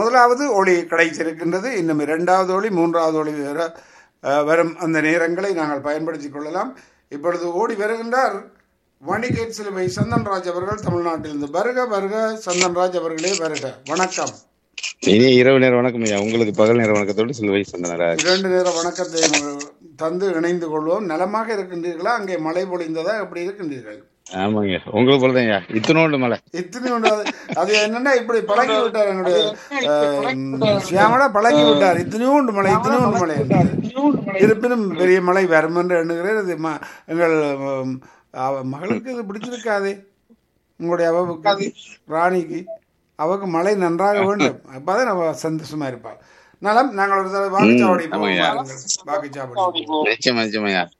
முதலாவது ஒளி கிடைச்சிருக்கின்றது இன்னும் இரண்டாவது ஒளி மூன்றாவது ஒளி வர அஹ், வரும் அந்த நேரங்களை நாங்கள் பயன்படுத்திக் கொள்ளலாம் இப்பொழுது ஓடி வருகின்றார் வணிகேட் சிலுவை சந்தன்ராஜ் அவர்கள் தமிழ்நாட்டிலிருந்து வருக வருக சந்தன்ராஜ் அவர்களே வருக வணக்கம் இனி இரவு நேர வணக்கம் ஐயா உங்களுக்கு பகல் நேர வணக்கத்தோடு சிலுவை சந்தனராஜ் இரண்டு நேர வணக்கத்தை தந்து இணைந்து கொள்வோம் நலமாக இருக்கின்றீர்களா அங்கே மழை பொழிந்ததா எப்படி இருக்கின்றீர்கள் ஆமாங்க உங்களுக்கு போலதான் ஐயா இத்தனோண்டு மலை இத்தனை ஒன்று அது- அது என்னன்னா இப்படி பழகி விட்டார் என்னுடைய அஹ், சியாமலா பழகி விட்டார் இத்தனையோண்டு மழை இத்தனையோண்டு மழை என்றது. இருப்பினும் பெரிய மழை வரும் என்று எண்ணுகிறேன் இது ம- எங்கள் உம், அவ- மகளுக்கு இது பிடிச்சிருக்காதே உங்களுடைய அவவுக்கு ராணிக்கு அவக்கு மழை நன்றாக வேண்டும் அப்பதான் அவ சந்தோஷமா இருப்பாள் நலம் நாங்கள் ஒரு தடவை வாக்குச்சாவடி போவோம் ஆமாய்யா. வாருங்கள். வாக்குச்சாவடி நிச்சயமா நிச்சயமா ஐயா